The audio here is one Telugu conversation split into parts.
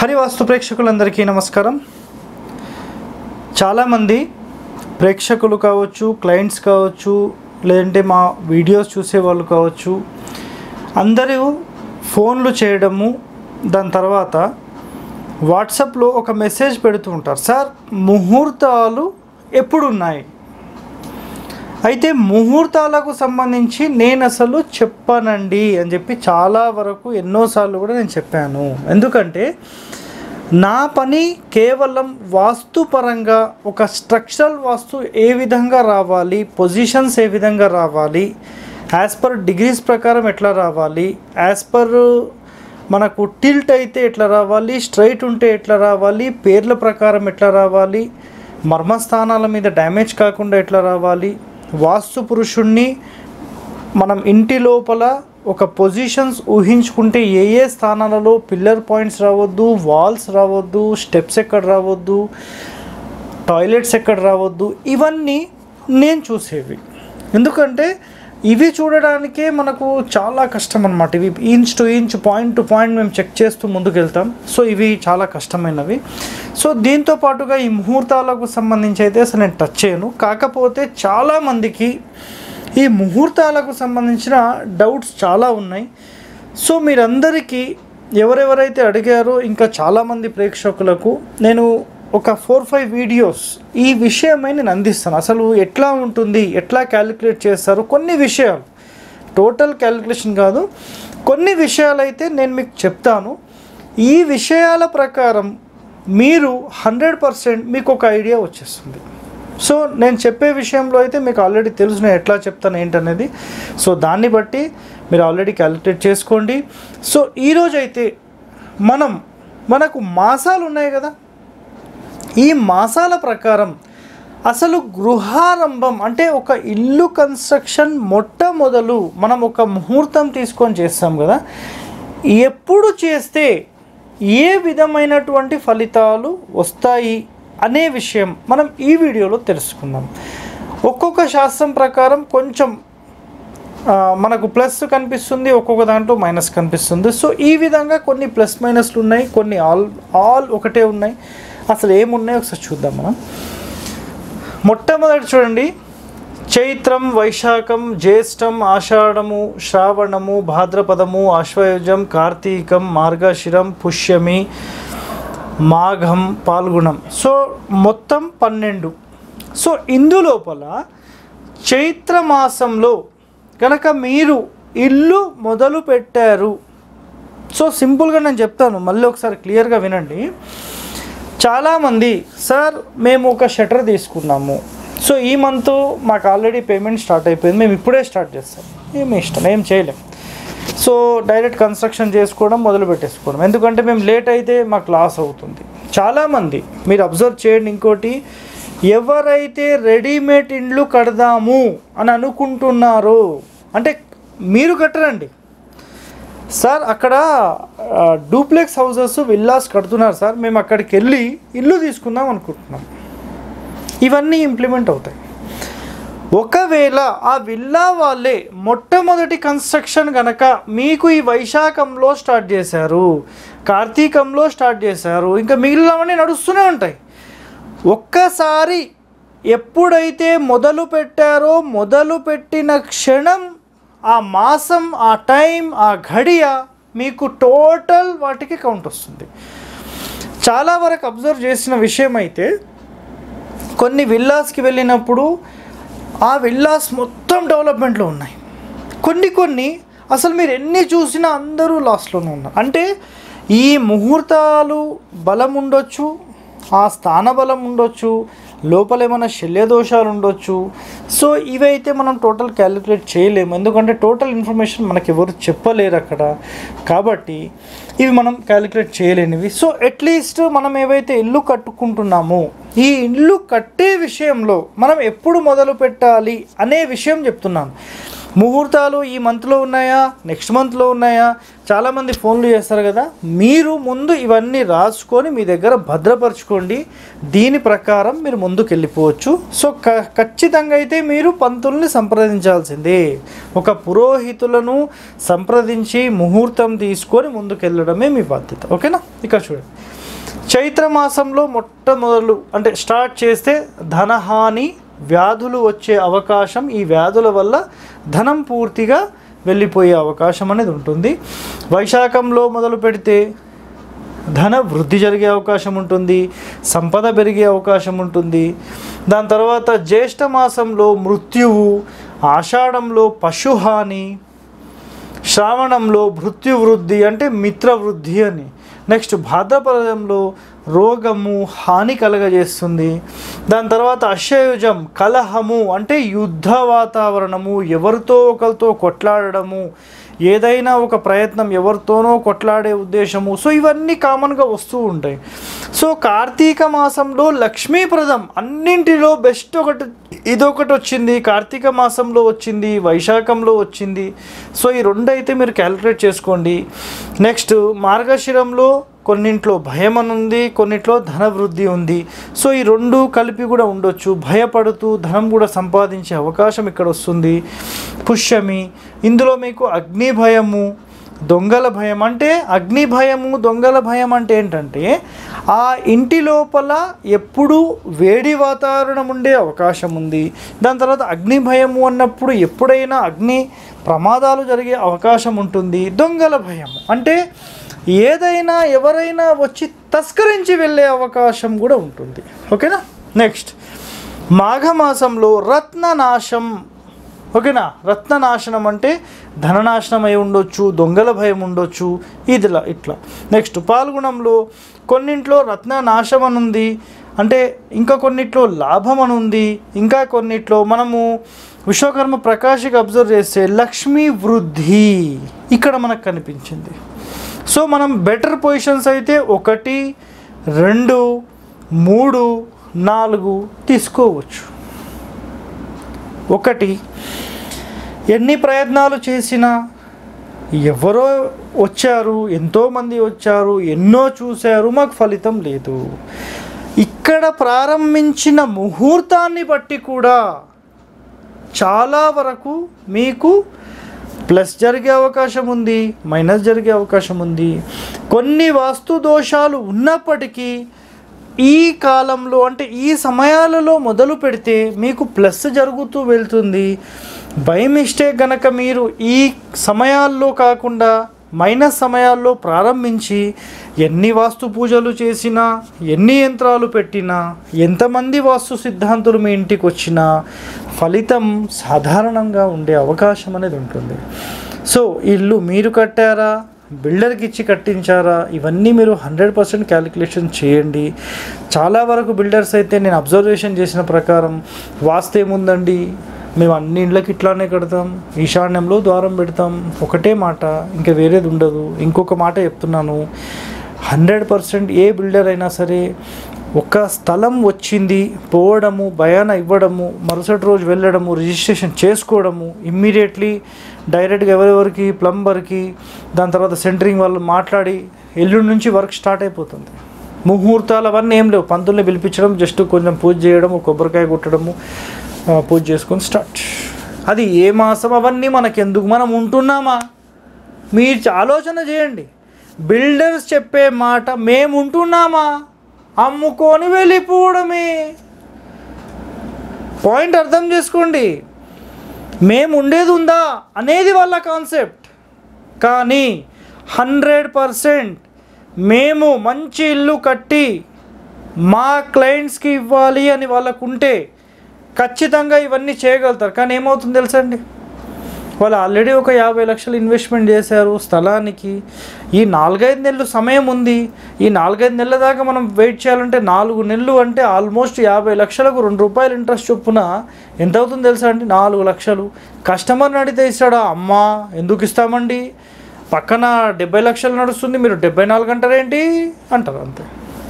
హరివాస్తు ప్రేక్షకులందరికీ నమస్కారం చాలామంది ప్రేక్షకులు కావచ్చు క్లయింట్స్ కావచ్చు లేదంటే మా వీడియోస్ చూసేవాళ్ళు కావచ్చు అందరూ ఫోన్లు చేయడము దాని తర్వాత వాట్సాప్లో ఒక మెసేజ్ పెడుతూ ఉంటారు సార్ ముహూర్తాలు ఎప్పుడు ఉన్నాయి అయితే ముహూర్తాలకు సంబంధించి నేను అసలు చెప్పానండి అని చెప్పి చాలా వరకు ఎన్నోసార్లు కూడా నేను చెప్పాను ఎందుకంటే నా పని కేవలం వాస్తుపరంగా ఒక స్ట్రక్చరల్ వాస్తు ఏ విధంగా రావాలి పొజిషన్స్ ఏ విధంగా రావాలి యాజ్ పర్ డిగ్రీస్ ప్రకారం ఎట్లా రావాలి యాజ్ పర్ మనకు టిల్ట్ అయితే ఎట్లా రావాలి స్ట్రైట్ ఉంటే ఎట్లా రావాలి పేర్ల ప్రకారం ఎట్లా రావాలి మర్మస్థానాల మీద డ్యామేజ్ కాకుండా ఎట్లా రావాలి వాస్తు పురుషుణ్ణి మనం ఇంటి లోపల ఒక పొజిషన్స్ ఊహించుకుంటే ఏ ఏ స్థానాలలో పిల్లర్ పాయింట్స్ రావద్దు వాల్స్ రావద్దు స్టెప్స్ ఎక్కడ రావద్దు టాయిలెట్స్ ఎక్కడ రావద్దు ఇవన్నీ నేను చూసేవి ఎందుకంటే ఇవి చూడడానికే మనకు చాలా కష్టం అనమాట ఇవి inch to inch point to point మేము చెక్ చేస్తూ ముందుకు వెళ్తాం సో ఇవి చాలా కష్టమైనవి సో దీంతో పాటుగా ఈ ముహూర్తాలకు సంబంధించి అయితే అసలు నేను టచ్ చేయను కాకపోతే చాలామందికి ఈ ముహూర్తాలకు సంబంధించిన డౌట్స్ చాలా ఉన్నాయి సో మీరందరికీ ఎవరెవరైతే అడిగారో ఇంకా చాలామంది ప్రేక్షకులకు నేను ఒక ఫోర్ ఫైవ్ వీడియోస్ ఈ విషయమై నేను అందిస్తాను అసలు ఎట్లా ఉంటుంది ఎట్లా క్యాలిక్యులేట్ చేస్తారు కొన్ని విషయాలు టోటల్ క్యాలిక్యులేషన్ కాదు కొన్ని విషయాలు అయితే నేను మీకు చెప్తాను ఈ విషయాల ప్రకారం మీరు హండ్రెడ్ పర్సెంట్ మీకు ఒక ఐడియా వచ్చేస్తుంది సో నేను చెప్పే విషయంలో అయితే మీకు ఆల్రెడీ తెలుసు నేను ఎట్లా చెప్తాను ఏంటనేది సో దాన్ని బట్టి మీరు ఆల్రెడీ క్యాలిక్యులేట్ చేసుకోండి సో ఈరోజు అయితే మనం మనకు మాసాలు ఉన్నాయి కదా ఈ మాసాల ప్రకారం అసలు గృహారంభం అంటే ఒక ఇల్లు కన్స్ట్రక్షన్ మొట్టమొదలు మనం ఒక ముహూర్తం తీసుకొని చేస్తాం కదా ఎప్పుడు చేస్తే ఏ విధమైనటువంటి ఫలితాలు వస్తాయి అనే విషయం మనం ఈ వీడియోలో తెలుసుకుందాం ఒక్కొక్క శాస్త్రం ప్రకారం కొంచెం ఆ, మనకు ప్లస్ కనిపిస్తుంది ఒక్కొక్క దాంట్లో మైనస్ కనిపిస్తుంది సో ఈ విధంగా కొన్ని ప్లస్ మైనస్లు ఉన్నాయి కొన్ని ఆల్ ఆల్ ఒకటే ఉన్నాయి అసలు ఏమున్నాయి ఒకసారి చూద్దాం మనం మొట్టమొదటి చూడండి చైత్రం వైశాఖం జ్యేష్టం ఆషాఢము శ్రావణము భాద్రపదము ఆశ్వయుజం కార్తీకం మార్గశిరం పుష్యమి మాఘం పాల్గుణం సో మొత్తం పన్నెండు సో ఇందులోపల చైత్ర మాసంలో కనుక మీరు ఇల్లు మొదలు పెట్టారు సో సింపుల్గా నేను చెప్తాను మళ్ళీ ఒకసారి క్లియర్గా వినండి చాలామంది సార్ మేము ఒక షటర్ తీసుకున్నాము సో ఈ మంత్ మాకు ఆల్రెడీ పేమెంట్ స్టార్ట్ అయిపోయింది మేము ఇప్పుడే స్టార్ట్ చేస్తాం ఏమి ఇష్టం ఏం చేయలేం సో డైరెక్ట్ కన్స్ట్రక్షన్ చేసుకోవడం మొదలు పెట్టేసుకోవడం ఎందుకంటే మేము లేట్ అయితే మాకు లాస్ అవుతుంది చాలామంది మీరు అబ్జర్వ్ చేయండి ఇంకోటి ఎవరైతే రెడీమేడ్ ఇండ్లు కడదాము అని అనుకుంటున్నారో అంటే మీరు కట్టరండి సార్ అక్కడ డూప్లెక్స్ హౌసెస్ విల్లాస్ కడుతున్నారు సార్ మేము అక్కడికి వెళ్ళి ఇల్లు తీసుకుందాం అనుకుంటున్నాం ఇవన్నీ ఇంప్లిమెంట్ అవుతాయి ఒకవేళ ఆ విల్లా వాళ్ళే మొట్టమొదటి కన్స్ట్రక్షన్ గనక మీకు ఈ వైశాఖంలో స్టార్ట్ చేశారు కార్తీకంలో స్టార్ట్ చేశారు ఇంకా మిగిలినవన్నీ నడుస్తూనే ఉంటాయి ఒక్కసారి ఎప్పుడైతే మొదలు పెట్టారో మొదలు పెట్టిన క్షణం ఆ మాసం ఆ టైం ఆ ఘడియ మీకు టోటల్ వాటికి కౌంట్ వస్తుంది చాలా వరకు అబ్జర్వ్ చేసిన విషయం అయితే కొన్ని విల్లాస్కి వెళ్ళినప్పుడు ఆ విల్లాస్ మొత్తం డెవలప్మెంట్లో ఉన్నాయి కొన్ని కొన్ని అసలు మీరు ఎన్ని చూసినా అందరూ లాస్ట్లోనే ఉన్నారు అంటే ఈ ముహూర్తాలు బలం ఉండొచ్చు ఆ స్థాన బలం ఉండొచ్చు లోపల ఏమైనా శల్య దోషాలు ఉండొచ్చు సో ఇవైతే మనం టోటల్ క్యాలిక్యులేట్ చేయలేము ఎందుకంటే టోటల్ ఇన్ఫర్మేషన్ మనకి ఎవరు చెప్పలేరు అక్కడ కాబట్టి ఇవి మనం క్యాలిక్యులేట్ చేయలేనివి సో అట్లీస్ట్ మనం ఏవైతే ఇల్లు కట్టుకుంటున్నామో ఈ ఇల్లు కట్టే విషయంలో మనం ఎప్పుడు మొదలు పెట్టాలి అనే విషయం చెప్తున్నాను ముహూర్తాలు ఈ మంత్లో ఉన్నాయా నెక్స్ట్ మంత్లో ఉన్నాయా చాలామంది ఫోన్లు చేస్తారు కదా మీరు ముందు ఇవన్నీ రాసుకొని మీ దగ్గర భద్రపరచుకోండి దీని ప్రకారం మీరు ముందుకు వెళ్ళిపోవచ్చు సో క ఖచ్చితంగా అయితే మీరు పంతుల్ని సంప్రదించాల్సిందే ఒక పురోహితులను సంప్రదించి ముహూర్తం తీసుకొని ముందుకు వెళ్ళడమే మీ బాధ్యత ఓకేనా ఇక్కడ చూడండి చైత్ర మాసంలో మొట్టమొదలు అంటే స్టార్ట్ చేస్తే ధనహాని వ్యాధులు వచ్చే అవకాశం ఈ వ్యాధుల వల్ల ధనం పూర్తిగా వెళ్ళిపోయే అవకాశం అనేది ఉంటుంది వైశాఖంలో మొదలు పెడితే ధన వృద్ధి జరిగే అవకాశం ఉంటుంది సంపద పెరిగే అవకాశం ఉంటుంది దాని తర్వాత జ్యేష్ఠ మాసంలో మృత్యువు ఆషాఢంలో పశుహాని శ్రావణంలో మృత్యువృద్ధి అంటే మిత్రవృద్ధి అని నెక్స్ట్ భాద్రపదంలో రోగము హాని కలగజేస్తుంది దాని తర్వాత అశ్వయుజం కలహము అంటే యుద్ధ వాతావరణము ఎవరితో ఒకరితో కొట్లాడడము ఏదైనా ఒక ప్రయత్నం ఎవరితోనో కొట్లాడే ఉద్దేశము సో ఇవన్నీ కామన్గా వస్తూ ఉంటాయి సో కార్తీక మాసంలో లక్ష్మీప్రదం అన్నింటిలో బెస్ట్ ఒకటి ఇదొకటి వచ్చింది కార్తీక మాసంలో వచ్చింది వైశాఖంలో వచ్చింది సో ఈ రెండు అయితే మీరు క్యాలిక్యులేట్ చేసుకోండి నెక్స్ట్ మార్గశిరంలో కొన్నింట్లో భయం అని ఉంది కొన్నింట్లో ధన వృద్ధి ఉంది సో ఈ రెండు కలిపి కూడా ఉండొచ్చు భయపడుతూ ధనం కూడా సంపాదించే అవకాశం ఇక్కడ వస్తుంది పుష్యమి ఇందులో మీకు అగ్ని భయము దొంగల భయం అంటే అగ్ని భయము దొంగల భయం అంటే ఏంటంటే ఆ ఇంటి లోపల ఎప్పుడూ వేడి వాతావరణం ఉండే అవకాశం ఉంది దాని తర్వాత అగ్ని భయము అన్నప్పుడు ఎప్పుడైనా అగ్ని ప్రమాదాలు జరిగే అవకాశం ఉంటుంది దొంగల భయము అంటే ఏదైనా ఎవరైనా వచ్చి తస్కరించి వెళ్ళే అవకాశం కూడా ఉంటుంది ఓకేనా నెక్స్ట్ మాఘమాసంలో రత్ననాశం ఓకేనా రత్ననాశనం అంటే ధననాశనం అయి ఉండొచ్చు దొంగల భయం ఉండొచ్చు ఇదిలా ఇట్లా నెక్స్ట్ పాల్గొనంలో కొన్నింట్లో రత్ననాశం అని ఉంది అంటే ఇంకా కొన్నిట్లో లాభం అని ఉంది ఇంకా కొన్నిట్లో మనము విశ్వకర్మ ప్రకాశికి అబ్జర్వ్ చేస్తే లక్ష్మీ వృద్ధి ఇక్కడ మనకు కనిపించింది సో మనం బెటర్ పొజిషన్స్ అయితే ఒకటి రెండు మూడు నాలుగు తీసుకోవచ్చు ఒకటి ఎన్ని ప్రయత్నాలు చేసినా ఎవరో వచ్చారు ఎంతోమంది వచ్చారు ఎన్నో చూశారు మాకు ఫలితం లేదు ఇక్కడ ప్రారంభించిన ముహూర్తాన్ని బట్టి కూడా చాలా వరకు మీకు ప్లస్ జరిగే అవకాశం ఉంది మైనస్ జరిగే అవకాశం ఉంది కొన్ని వాస్తు దోషాలు ఉన్నప్పటికీ ఈ కాలంలో అంటే ఈ సమయాలలో మొదలు పెడితే మీకు ప్లస్ జరుగుతూ వెళ్తుంది బై మిస్టేక్ గనక మీరు ఈ సమయాల్లో కాకుండా మైనస్ సమయాల్లో ప్రారంభించి ఎన్ని వాస్తు పూజలు చేసినా ఎన్ని యంత్రాలు పెట్టినా ఎంతమంది వాస్తు సిద్ధాంతులు మీ ఇంటికి వచ్చినా ఫలితం సాధారణంగా ఉండే అవకాశం అనేది ఉంటుంది సో ఇల్లు మీరు కట్టారా బిల్డర్కి ఇచ్చి కట్టించారా ఇవన్నీ మీరు హండ్రెడ్ పర్సెంట్ క్యాలిక్యులేషన్ చేయండి చాలా వరకు బిల్డర్స్ అయితే నేను అబ్జర్వేషన్ చేసిన ప్రకారం వాస్తు ఏముందండి మేము అన్ని ఇళ్ళకి ఇట్లానే కడతాం ఈశాన్యంలో ద్వారం పెడతాం ఒకటే మాట ఇంకా వేరేది ఉండదు ఇంకొక మాట చెప్తున్నాను హండ్రెడ్ పర్సెంట్ ఏ బిల్డర్ అయినా సరే ఒక స్థలం వచ్చింది పోవడము భయాన ఇవ్వడము మరుసటి రోజు వెళ్ళడము రిజిస్ట్రేషన్ చేసుకోవడము ఇమ్మీడియట్లీ డైరెక్ట్గా ఎవరెవరికి ప్లంబర్కి దాని తర్వాత సెంటరింగ్ వాళ్ళు మాట్లాడి ఎల్లుండి నుంచి వర్క్ స్టార్ట్ అయిపోతుంది ముహూర్తాలు అవన్నీ ఏం లేవు పంతుల్ని పిలిపించడం జస్ట్ కొంచెం పూజ చేయడము కొబ్బరికాయ కొట్టడము ఆ, పూజ చేసుకొని స్టార్ట్ అది ఏ మాసం అవన్నీ మనకెందుకు మనం ఉంటున్నామా మీరు ఆలోచన చేయండి బిల్డర్స్ చెప్పే మాట మేము ఉంటున్నామా అమ్ముకొని వెళ్ళిపోవడమే పాయింట్ అర్థం చేసుకోండి మేము ఉండేది ఉందా అనేది వాళ్ళ కాన్సెప్ట్ కానీ హండ్రెడ్ పర్సెంట్ మేము మంచి ఇల్లు కట్టి మా క్లయింట్స్కి ఇవ్వాలి అని వాళ్ళకు ఉంటే ఖచ్చితంగా ఇవన్నీ చేయగలుగుతారు కానీ ఏమవుతుంది తెలుసా అండి వాళ్ళు ఆల్రెడీ ఒక యాభై లక్షలు ఇన్వెస్ట్మెంట్ చేశారు స్థలానికి ఈ నాలుగైదు నెలలు సమయం ఉంది ఈ నాలుగైదు నెలల దాకా మనం వెయిట్ చేయాలంటే నాలుగు నెలలు అంటే ఆల్మోస్ట్ యాభై లక్షలకు రెండు రూపాయలు ఇంట్రెస్ట్ చొప్పున ఎంత అవుతుంది తెలుసా అండి నాలుగు లక్షలు కస్టమర్ని అడిగితే ఇస్తాడా అమ్మా ఎందుకు ఇస్తామండి పక్కన డెబ్బై లక్షలు నడుస్తుంది మీరు డెబ్బై నాలుగు అంటారేంటి అంటారు అంతే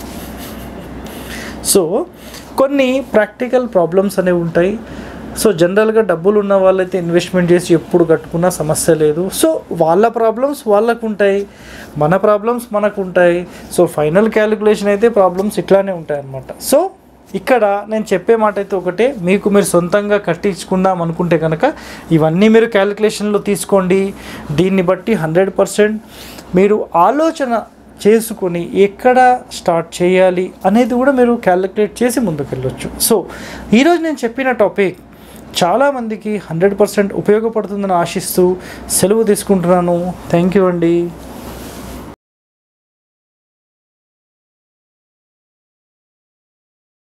సో కొన్ని ప్రాక్టికల్ ప్రాబ్లమ్స్ అనేవి ఉంటాయి సో జనరల్గా డబ్బులు ఉన్న వాళ్ళైతే ఇన్వెస్ట్మెంట్ చేసి ఎప్పుడు కట్టుకున్నా సమస్య లేదు సో వాళ్ళ ప్రాబ్లమ్స్ వాళ్ళకు ఉంటాయి మన ప్రాబ్లమ్స్ మనకు ఉంటాయి సో ఫైనల్ క్యాలిక్యులేషన్ అయితే ప్రాబ్లమ్స్ ఇట్లానే ఉంటాయి అన్నమాట సో ఇక్కడ నేను చెప్పే మాట అయితే ఒకటే మీకు మీరు సొంతంగా కట్టించుకుందాం అనుకుంటే కనుక ఇవన్నీ మీరు క్యాలిక్యులేషన్లో తీసుకోండి దీన్ని బట్టి హండ్రెడ్ పర్సెంట్ మీరు ఆలోచన చేసుకొని ఎక్కడ స్టార్ట్ చేయాలి అనేది కూడా మీరు క్యాలిక్యులేట్ చేసి ముందుకెళ్ళొచ్చు సో ఈరోజు నేను చెప్పిన టాపిక్ చాలామందికి హండ్రెడ్ పర్సెంట్ ఉపయోగపడుతుందని ఆశిస్తూ సెలవు తీసుకుంటున్నాను థ్యాంక్ యూ అండి